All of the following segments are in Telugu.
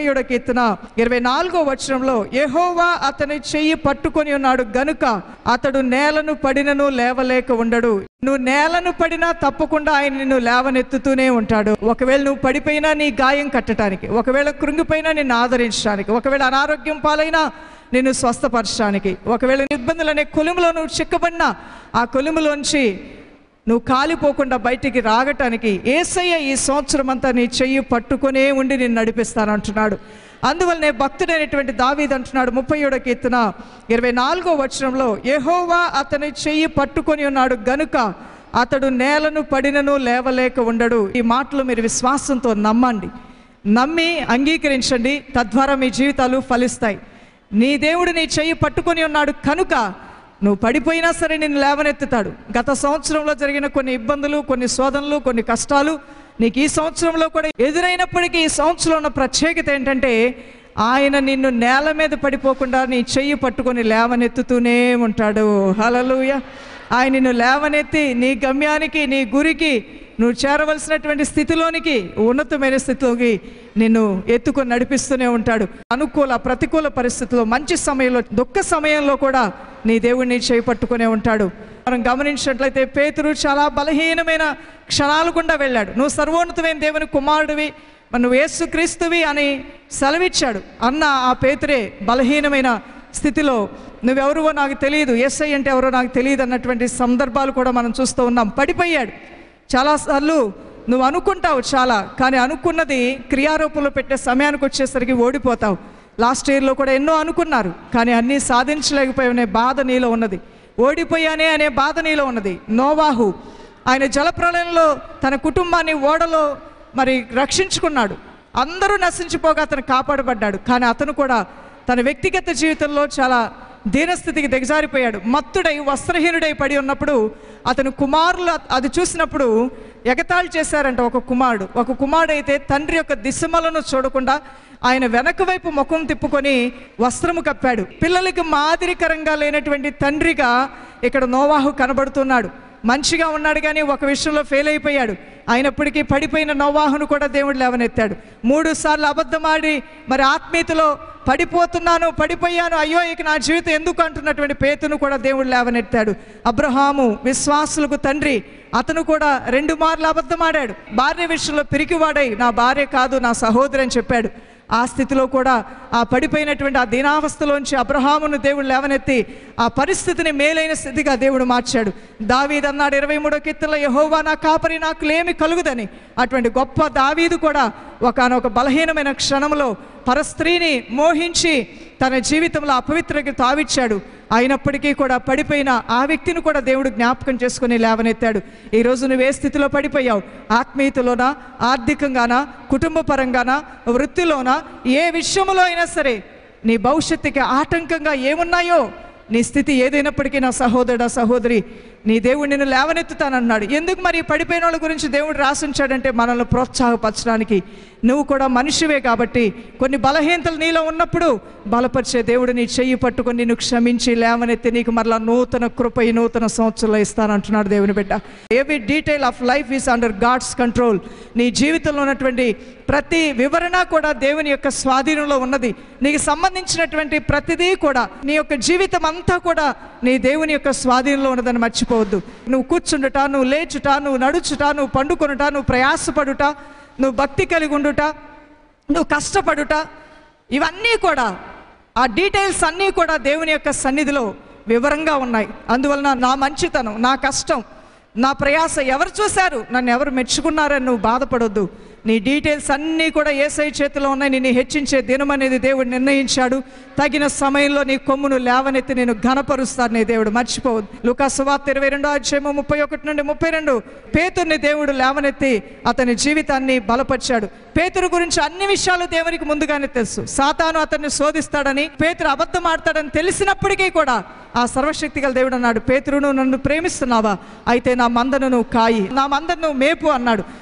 ఏడో కీర్తన ఇరవై నాలుగో వచనంలో యెహోవా అతని చెయ్యి పట్టుకొని ఉన్నాడు గనుక అతడు నేలను పడినను లేవలేక ఉండడు నువ్వు నేలను పడినా తప్పకుండా ఆయన నిన్ను లేవనెత్తుతూనే ఉంటాడు ఒకవేళ నువ్వు పడిపోయినా నీ గాయం కట్టడానికి ఒకవేళ కృంగిపోయినా నిన్ను ఆదరించడానికి ఒకవేళ అనారోగ్యం పాలైనా నిన్ను స్వస్థపరచడానికి ఒకవేళ ఇబ్బందులు అనే కొలుములో నువ్వు చిక్కబడినా ఆ కొలుములోంచి నువ్వు కాలిపోకుండా బయటికి రాగటానికి ఏసయ్య ఈ సంవత్సరం అంతా నీ చెయ్యి పట్టుకునే ఉండి నేను నడిపిస్తానంటున్నాడు అందువల్లనే భక్తుడైనటువంటి దావీద్ అంటున్నాడు ముప్పై ఏడో కీర్తన ఇరవై నాలుగో వచనంలో యెహోవా అతని చెయ్యి పట్టుకొని ఉన్నాడు గనుక అతడు నేలను పడినను లేవలేక ఉండడు ఈ మాటలు మీరు విశ్వాసంతో నమ్మండి నమ్మి అంగీకరించండి తద్వారా మీ జీవితాలు ఫలిస్తాయి నీ దేవుడు నీ చెయ్యి పట్టుకొని ఉన్నాడు కనుక నువ్వు పడిపోయినా సరే నిన్ను లేవనెత్తుతాడు గత సంవత్సరంలో జరిగిన కొన్ని ఇబ్బందులు కొన్ని శోధనలు కొన్ని కష్టాలు నీకు ఈ సంవత్సరంలో కూడా ఎదురైనప్పటికీ ఈ సంవత్సరంలో ఉన్న ప్రత్యేకత ఏంటంటే ఆయన నిన్ను నేల మీద పడిపోకుండా నీ చెయ్యి పట్టుకొని లేవనెత్తుతూనే ఉంటాడు హలలుయ ఆయన నిన్ను లేవనెత్తి నీ గమ్యానికి నీ గురికి నువ్వు చేరవలసినటువంటి స్థితిలోనికి ఉన్నతమైన స్థితిలోకి నిన్ను ఎత్తుకొని నడిపిస్తూనే ఉంటాడు అనుకూల ప్రతికూల పరిస్థితుల్లో మంచి సమయంలో దుఃఖ సమయంలో కూడా నీ దేవుడిని చేపట్టుకునే ఉంటాడు మనం గమనించినట్లయితే పేతురు చాలా బలహీనమైన క్షణాల గుండా వెళ్ళాడు నువ్వు సర్వోన్నతమైన దేవుని కుమారుడివి మరి నువ్వు యేసుక్రీస్తువి అని సెలవిచ్చాడు అన్న ఆ పేతురే బలహీనమైన స్థితిలో నువ్వెవరువో నాకు తెలియదు ఎస్ఐ అంటే ఎవరో నాకు తెలియదు అన్నటువంటి సందర్భాలు కూడా మనం చూస్తూ ఉన్నాం పడిపోయాడు చాలాసార్లు నువ్వు అనుకుంటావు చాలా కానీ అనుకున్నది క్రియారూపంలో పెట్టే సమయానికి వచ్చేసరికి ఓడిపోతావు లాస్ట్ ఇయర్లో కూడా ఎన్నో అనుకున్నారు కానీ అన్నీ సాధించలేకపోయానే బాధ నీలో ఉన్నది ఓడిపోయానే అనే బాధ నీలో ఉన్నది నోవాహు ఆయన జలప్రలయంలో తన కుటుంబాన్ని ఓడలో మరి రక్షించుకున్నాడు అందరూ నశించిపోగా అతను కాపాడబడ్డాడు కానీ అతను కూడా తన వ్యక్తిగత జీవితంలో చాలా దీనస్థితికి దిగజారిపోయాడు మత్తుడై వస్త్రహీనుడై పడి ఉన్నప్పుడు అతను కుమారులు అది చూసినప్పుడు ఎగతాళి చేశారంట ఒక కుమారుడు ఒక కుమారుడు అయితే తండ్రి యొక్క దిశమలను చూడకుండా ఆయన వెనక వైపు ముఖం తిప్పుకొని వస్త్రము కప్పాడు పిల్లలకి మాదిరికరంగా లేనటువంటి తండ్రిగా ఇక్కడ నోవాహు కనబడుతున్నాడు మంచిగా ఉన్నాడు కానీ ఒక విషయంలో ఫెయిల్ అయిపోయాడు అయినప్పటికీ పడిపోయిన నోవాహును కూడా దేవుడు లేవనెత్తాడు మూడు సార్లు అబద్ధమాడి మరి ఆత్మీయతలో పడిపోతున్నాను పడిపోయాను అయ్యో ఇక నా జీవితం ఎందుకు అంటున్నటువంటి పేతును కూడా దేవుడు లేవనెత్తాడు అబ్రహాము విశ్వాసులకు తండ్రి అతను కూడా రెండు మార్లు అబద్ధమాడాడు భార్య విషయంలో పిరికివాడై నా భార్య కాదు నా సహోదరి అని చెప్పాడు ఆ స్థితిలో కూడా ఆ పడిపోయినటువంటి ఆ దీనావస్థలోంచి అబ్రహామును దేవుడు లేవనెత్తి ఆ పరిస్థితిని మేలైన స్థితిగా దేవుడు మార్చాడు దావీద్ అన్నాడు ఇరవై మూడో కీర్తనలో యహోవా నా కాపరి నాకు లేమి కలుగుదని అటువంటి గొప్ప దావీదు కూడా ఒకనొక బలహీనమైన క్షణంలో పరస్త్రీని మోహించి తన జీవితంలో అపవిత్రకి తావిచ్చాడు అయినప్పటికీ కూడా పడిపోయిన ఆ వ్యక్తిని కూడా దేవుడు జ్ఞాపకం చేసుకుని లేవనెత్తాడు ఈరోజు నువ్వు ఏ స్థితిలో పడిపోయావు ఆత్మీయతలోనా ఆర్థికంగానా కుటుంబ పరంగానా వృత్తిలోనా ఏ విషయంలో అయినా సరే నీ భవిష్యత్తుకి ఆటంకంగా ఏమున్నాయో నీ స్థితి ఏదైనప్పటికీ నా సహోదరుడా సహోదరి నీ దేవుడు నిన్ను లేవనెత్తుతానన్నాడు ఎందుకు మరి ఈ పడిపోయిన వాళ్ళ గురించి దేవుడు రాసించాడంటే మనల్ని ప్రోత్సాహపరచడానికి నువ్వు కూడా మనిషివే కాబట్టి కొన్ని బలహీనతలు నీలో ఉన్నప్పుడు బలపరిచే దేవుడు నీ చెయ్యి పట్టుకొని నిన్ను క్షమించి లేవనెత్తి నీకు మరలా నూతన కృప ఈ నూతన సంవత్సరంలో ఇస్తానంటున్నాడు దేవుని బిడ్డ every detail of life is under God's control నీ జీవితంలో ఉన్నటువంటి ప్రతి వివరణ కూడా దేవుని యొక్క స్వాధీనంలో ఉన్నది నీకు సంబంధించినటువంటి ప్రతిదీ కూడా నీ యొక్క జీవితం అంతా కూడా నీ దేవుని యొక్క స్వాధీనంలో ఉన్నదని మర్చిపోవద్దు నువ్వు కూర్చుండుట నువ్వు లేచుట నువ్వు నడుచుట నువ్వు పండుకొనుట నువ్వు ప్రయాసపడుట నువ్వు భక్తి కలిగి ఉండుట నువ్వు కష్టపడుట ఇవన్నీ కూడా ఆ డీటెయిల్స్ అన్నీ కూడా దేవుని యొక్క సన్నిధిలో వివరంగా ఉన్నాయి అందువలన నా మంచితనం నా కష్టం నా ప్రయాస ఎవరు చూశారు నన్ను ఎవరు మెచ్చుకున్నారని నువ్వు బాధపడొద్దు నీ డీటెయిల్స్ అన్నీ కూడా ఏసై చేతిలో ఉన్నాయి నిన్ను హెచ్చించే దినం అనేది దేవుడు నిర్ణయించాడు తగిన సమయంలో నీ కొమ్మును లేవనెత్తి నేను ఘనపరుస్తాను నీ దేవుడు మర్చిపోవద్దు లుకాసు వార్త ఇరవై రెండో అధ్యాయము ముప్పై ఒకటి నుండి ముప్పై రెండు పేతుర్ని దేవుడు లేవనెత్తి అతని జీవితాన్ని బలపరిచాడు పేతురు గురించి అన్ని విషయాలు దేవునికి ముందుగానే తెలుసు సాతాను అతన్ని శోధిస్తాడని పేతురు అబద్ధం ఆడతాడని తెలిసినప్పటికీ కూడా ఆ సర్వశక్తి గల దేవుడు అన్నాడు పేతురును నన్ను ప్రేమిస్తున్నావా అయితే నా మందను నువ్వు కాయి నా మందను నువ్వు మేపు అన్నాడు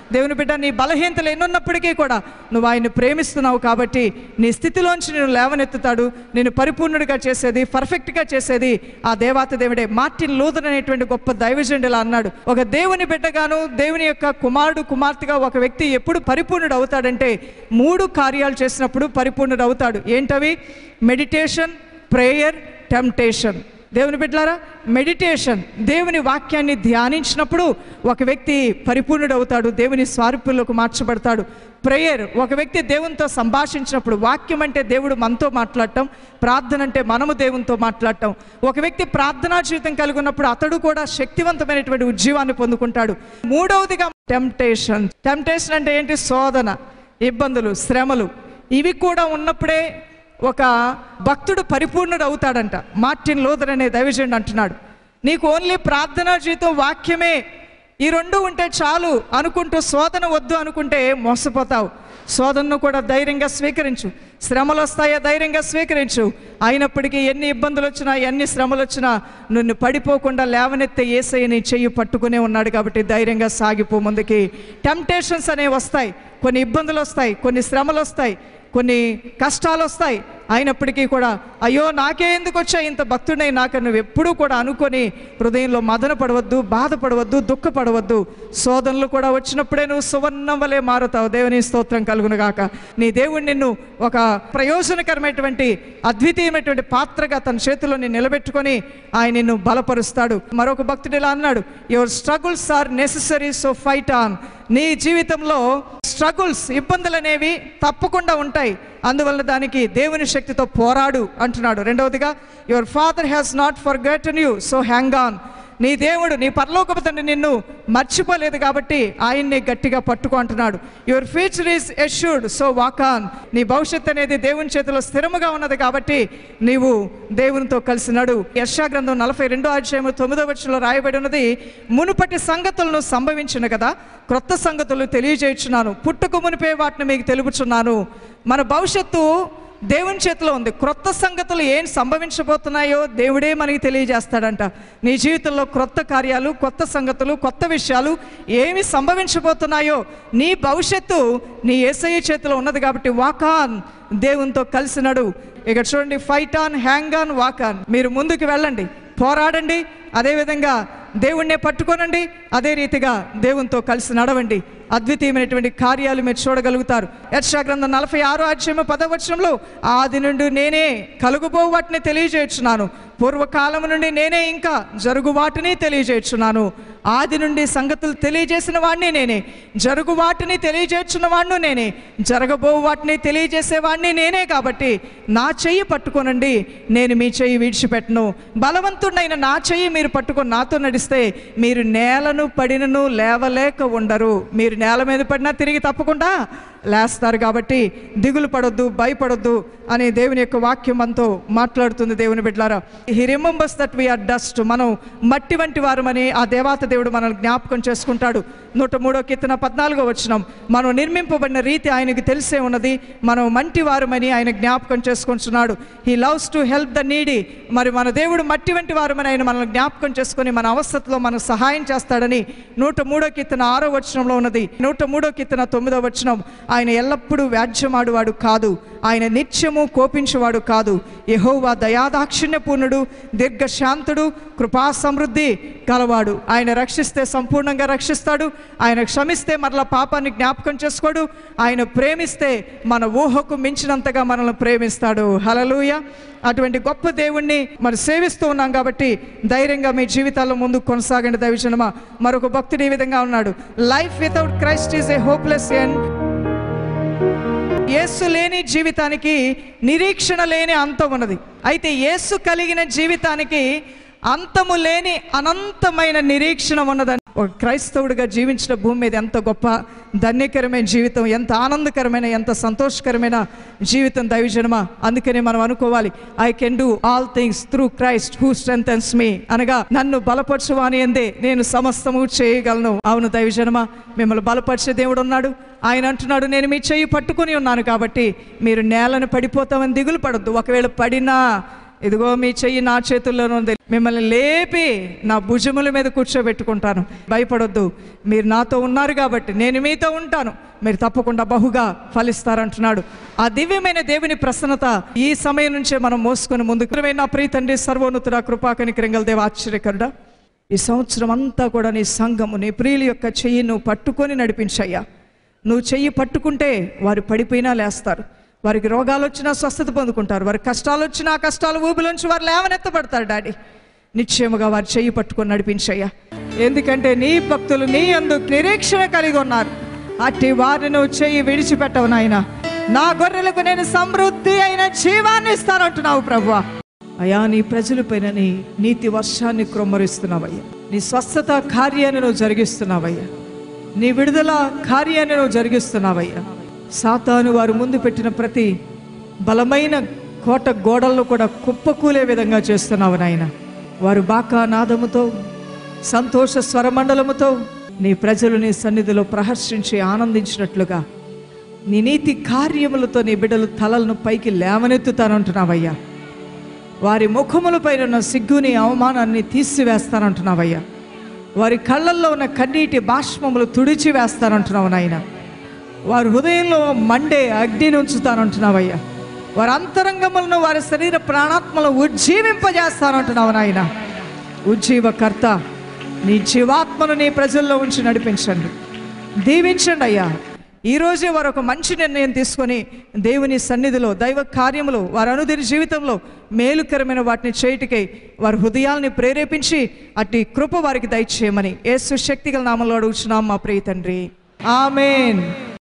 దేవుని బిడ్డ నీ బలహీనతలు ఎన్నున్నప్పటికీ కూడా నువ్వు ఆయన్ని ప్రేమిస్తున్నావు కాబట్టి నీ స్థితిలోంచి నేను లేవనెత్తుతాడు నేను పరిపూర్ణుడిగా చేసేది పర్ఫెక్ట్గా చేసేది ఆ దేవాత దేవుడే మార్టిన్ లూథర్ అనేటువంటి గొప్ప దైవజనుడు ఇలా అన్నాడు ఒక దేవుని బిడ్డగాను దేవుని యొక్క కుమారుడు కుమార్తెగా ఒక వ్యక్తి ఎప్పుడు పరిపూర్ణుడు అవుతాడంటే మూడు కార్యాలు చేసినప్పుడు పరిపూర్ణుడు అవుతాడు ఏంటవి మెడిటేషన్ ప్రేయర్ టెంప్టేషన్ దేవుని బిడ్డలారా మెడిటేషన్ దేవుని వాక్యాన్ని ధ్యానించినప్పుడు ఒక వ్యక్తి పరిపూర్ణుడు అవుతాడు దేవుని స్వారూప్యంలోకి మార్చబడతాడు ప్రేయర్ ఒక వ్యక్తి దేవునితో సంభాషించినప్పుడు వాక్యం అంటే దేవుడు మనతో మాట్లాడటం ప్రార్థన అంటే మనము దేవునితో మాట్లాడటం ఒక వ్యక్తి ప్రార్థనా జీవితం కలిగి ఉన్నప్పుడు అతడు కూడా శక్తివంతమైనటువంటి ఉద్యోగాన్ని పొందుకుంటాడు మూడవదిగా టెంప్టేషన్ టెంప్టేషన్ అంటే ఏంటి శోధన ఇబ్బందులు శ్రమలు ఇవి కూడా ఉన్నప్పుడే ఒక భక్తుడు పరిపూర్ణుడు అవుతాడంట మార్టిన్ లోదర్ అనే దైవజనుడు అంటున్నాడు నీకు ఓన్లీ ప్రార్థనా జీవితం వాక్యమే ఈ రెండు ఉంటే చాలు అనుకుంటూ శోధన వద్దు అనుకుంటే మోసపోతావు శోధనను కూడా ధైర్యంగా స్వీకరించు శ్రమలు వస్తాయా ధైర్యంగా స్వీకరించు అయినప్పటికీ ఎన్ని ఇబ్బందులు వచ్చినా ఎన్ని శ్రమలు వచ్చినా నిన్ను పడిపోకుండా లేవనెత్తే ఏసయ్య నీ చెయ్యి పట్టుకునే ఉన్నాడు కాబట్టి ధైర్యంగా సాగిపో ముందుకి టెంప్టేషన్స్ అనేవి వస్తాయి కొన్ని ఇబ్బందులు వస్తాయి కొన్ని శ్రమలు వస్తాయి కొన్ని కష్టాలు వస్తాయి అయినప్పటికీ కూడా అయ్యో నాకే ఎందుకు వచ్చాయి ఇంత భక్తుడై నాకు నువ్వు ఎప్పుడూ కూడా అనుకొని హృదయంలో మదన పడవద్దు బాధపడవద్దు దుఃఖపడవద్దు శోధనలు కూడా వచ్చినప్పుడే నువ్వు సువర్ణం వలె మారుతావు దేవుని స్తోత్రం కలుగును గాక నీ దేవుడు నిన్ను ఒక ప్రయోజనకరమైనటువంటి అద్వితీయమైనటువంటి పాత్రగా తన చేతిలో నేను నిలబెట్టుకొని ఆయన నిన్ను బలపరుస్తాడు మరొక భక్తుడు ఇలా అన్నాడు your struggles are necessary so fight on నీ జీవితంలో స్ట్రగుల్స్ ఇబ్బందులు అనేవి తప్పకుండా ఉంటాయి అందువల్ల దానికి దేవుని శక్తితో పోరాడు అంటున్నాడు రెండవదిగా your father has not forgotten you so hang on నీ దేవుడు నీ పరలోకపు తండ్రి నిన్ను మర్చిపోలేదు కాబట్టి ఆయన్ని గట్టిగా పట్టుకో అంటున్నాడు your future is assured so walk on నీ భవిష్యత్ అనేది దేవుని చేతిలో స్థిరముగా ఉన్నది కాబట్టి నీవు దేవునితో కలిసి నడు యశా గ్రంథం నలభై రెండో అధ్యాయం తొమ్మిదో వచ్చంలో రాయబడి ఉన్నది మునుపటి సంగతులను సంభవించిన కదా క్రొత్త సంగతులు తెలియజేయుచున్నాను పుట్టుకు మునిపే వాటిని మీకు తెలుపుచున్నాను మన భవిష్యత్తు దేవుని చేతిలో ఉంది క్రొత్త సంగతులు ఏం సంభవించబోతున్నాయో దేవుడే మనకి తెలియజేస్తాడంట నీ జీవితంలో క్రొత్త కార్యాలు కొత్త సంగతులు కొత్త విషయాలు ఏమి సంభవించబోతున్నాయో నీ భవిష్యత్తు నీ ఏసయ్య చేతిలో ఉన్నది కాబట్టి వాక్ ఆన్ దేవునితో కలిసి నడు ఇక చూడండి fight on hang on walk on మీరు ముందుకు వెళ్ళండి పోరాడండి అదేవిధంగా దేవుణ్ణే పట్టుకోనండి అదే రీతిగా దేవునితో కలిసి నడవండి అద్వితీయమైనటువంటి కార్యాలు మీరు చూడగలుగుతారు యక్షా గ్రంథం నలభై ఆరో అధ్యాయం పదవచనంలో ఆది నుండి నేనే కలుగుబో వాటిని తెలియజేయుచున్నాను పూర్వకాలం నుండి నేనే ఇంకా జరుగు వాటిని తెలియజేయుచున్నాను ఆది నుండి సంగతులు తెలియజేసిన వాడిని నేనే జరుగు వాటిని తెలియజేస్తున్న వాడిని నేనే జరగబో వాటిని తెలియజేసే వాడిని నేనే కాబట్టి నా చెయ్యి పట్టుకోనండి నేను మీ చెయ్యి విడిచిపెట్టను బలవంతుడైన నా చెయ్యి మీరు పట్టుకొని నాతో నడిస్తే మీరు నేలను పడినను లేవలేక ఉండరు మీరు నేల మీద పడినా తిరిగి తప్పకుండా లేస్తారు కాబట్టి దిగులు పడొద్దు భయపడొద్దు అనే దేవుని యొక్క వాక్యం మనతో మాట్లాడుతుంది దేవుని బిడ్డలారా he remembers that we are dust మనం మట్టి వంటి వారమని ఆ దేవాత దేవుడు మనల్ని జ్ఞాపకం చేసుకుంటాడు నూట మూడో కీర్తన పద్నాలుగో వచ్చినాం మనం నిర్మింపబడిన రీతి ఆయనకి తెలిసే ఉన్నది మనం మంటి వారమని ఆయన జ్ఞాపకం చేసుకుంటున్నాడు he loves to help the needy మరి మన దేవుడు మట్టి వంటి వారమని ఆయన మనల్ని జ్ఞాపకం చేసుకొని మన అవస్థలో మనకు సహాయం చేస్తాడని నూట మూడో కీర్తన ఆరో వచనంలో ఉన్నది నూట మూడో కీర్తన తొమ్మిదో వచనం ఆయన ఎల్లప్పుడూ వ్యాజ్యమాడువాడు కాదు ఆయన నిత్యము కోపించేవాడు కాదు యహోవా దయాదాక్షిణ్యపూర్ణుడు దీర్ఘశాంతుడు కృపా సమృద్ధి గలవాడు ఆయన రక్షిస్తే సంపూర్ణంగా రక్షిస్తాడు ఆయన క్షమిస్తే మరలా పాపాన్ని జ్ఞాపకం చేసుకోడు ఆయన ప్రేమిస్తే మన ఊహకు మించినంతగా మనల్ని ప్రేమిస్తాడు హలలుయ అటువంటి గొప్ప దేవుణ్ణి మరి సేవిస్తూ ఉన్నాం కాబట్టి ధైర్యంగా మీ జీవితాల్లో ముందుకు కొనసాగండి దైవజనమా మరొక భక్తుడు ఈ విధంగా ఉన్నాడు life without Christ is a hopeless end యేసు లేని జీవితానికి నిరీక్షణ లేని అంతం ఉన్నది అయితే యేసు కలిగిన జీవితానికి అంతము లేని అనంతమైన నిరీక్షణ ఉన్నదని ఒక క్రైస్తవుడిగా జీవించిన భూమి మీద ఎంత గొప్ప ధన్యకరమైన జీవితం ఎంత ఆనందకరమైన ఎంత సంతోషకరమైన జీవితం దైవజనమా అందుకనే మనం అనుకోవాలి I can do all things through Christ who strengthens me అనగా నన్ను బలపరచువాని ఎందే నేను సమస్తము చేయగలను అవును దైవజనమా మిమ్మల్ని బలపరిచే దేవుడు ఉన్నాడు ఆయన అంటున్నాడు నేను మీ చెయ్యి పట్టుకొని ఉన్నాను కాబట్టి మీరు నేలను పడిపోతామని దిగులు పడొద్దు ఒకవేళ పడినా ఇదిగో మీ చెయ్యి నా చేతుల్లోనే ఉంది మిమ్మల్ని లేపి నా భుజముల మీద కూర్చోబెట్టుకుంటాను భయపడొద్దు మీరు నాతో ఉన్నారు కాబట్టి నేను మీతో ఉంటాను మీరు తప్పకుండా బహుగా ఫలిస్తారంటున్నాడు ఆ దివ్యమైన దేవుని ప్రసన్నత ఈ సమయం నుంచే మనం మోసుకొని ముందుకు నా ప్రియ తండ్రి సర్వోన్నతుడ కృపాకని క్రింగల దేవ ఆశ్చర్యకరుడా ఈ సంవత్సరం అంతా కూడా నీ సంఘము నీ ప్రియుల యొక్క చెయ్యి నువ్వు పట్టుకొని నడిపించయ్యా నువ్వు చెయ్యి పట్టుకుంటే వారు పడిపోయినా లేస్తారు వారికి రోగాలు వచ్చినా స్వస్థత పొందుకుంటారు వారికి కష్టాలు వచ్చినా ఆ కష్టాలు ఊబిలోంచి వారు లేవనెత్తబడతారు డాడీ నిశ్చయముగా వారి చెయ్యి పట్టుకొని నడిపించయ్యా ఎందుకంటే నీ భక్తులు నీ అందు నిరీక్షణ కలిగి ఉన్నారు అట్టి వారిని నువ్వు చెయ్యి విడిచిపెట్టవు నాయన నా గొర్రెలకు నేను సమృద్ధి అయిన జీవాన్ని ఇస్తానంటున్నావు ప్రభువా అయా నీ ప్రజలపైన నీ నీతి వర్షాన్ని క్రొమ్మరిస్తున్నావయ్యా నీ స్వస్థత కార్యాన్ని నువ్వు జరిగిస్తున్నావయ్యా నీ విడుదల కార్యాన్ని నువ్వు జరిగిస్తున్నావయ్యా సాతాను వారు ముందు పెట్టిన ప్రతి బలమైన కోట గోడలను కూడా కుప్పకూలే విధంగా చేస్తున్నావు నాయన వారు బాకా నాదముతో సంతోష స్వరమండలముతో నీ ప్రజలు నీ సన్నిధిలో ప్రహర్షించి ఆనందించినట్లుగా నీ నీతి కార్యములతో నీ బిడ్డలు తలలను పైకి లేవనెత్తుతానంటున్నావయ్యా వారి ముఖములపైన ఉన్న సిగ్గుని అవమానాన్ని తీసివేస్తానంటున్నావయ్యా వారి కళ్ళల్లో ఉన్న కన్నీటి బాష్మములు తుడిచి వేస్తానంటున్నావు నాయన వారి హృదయంలో మండే అగ్నిని ఉంచుతానంటున్నావయ్యా వారి అంతరంగములను వారి శరీర ప్రాణాత్మలు ఉజ్జీవింపజేస్తానంటున్నావు నాయన ఉజ్జీవకర్త నీ జీవాత్మను నీ ప్రజల్లో ఉంచి నడిపించండి దీవించండి అయ్యా ఈ రోజే వారు ఒక మంచి నిర్ణయం తీసుకొని దేవుని సన్నిధిలో దైవ కార్యములు వారి అనుదిన జీవితంలో మేలుకరమైన వాటిని చేయుటకై వారి హృదయాల్ని ప్రేరేపించి అట్టి కృప వారికి దయచేయమని ఏ సుశక్తిగల నామంలో అడుగుచున్నాం మా ప్రియ తండ్రి ఆమెన్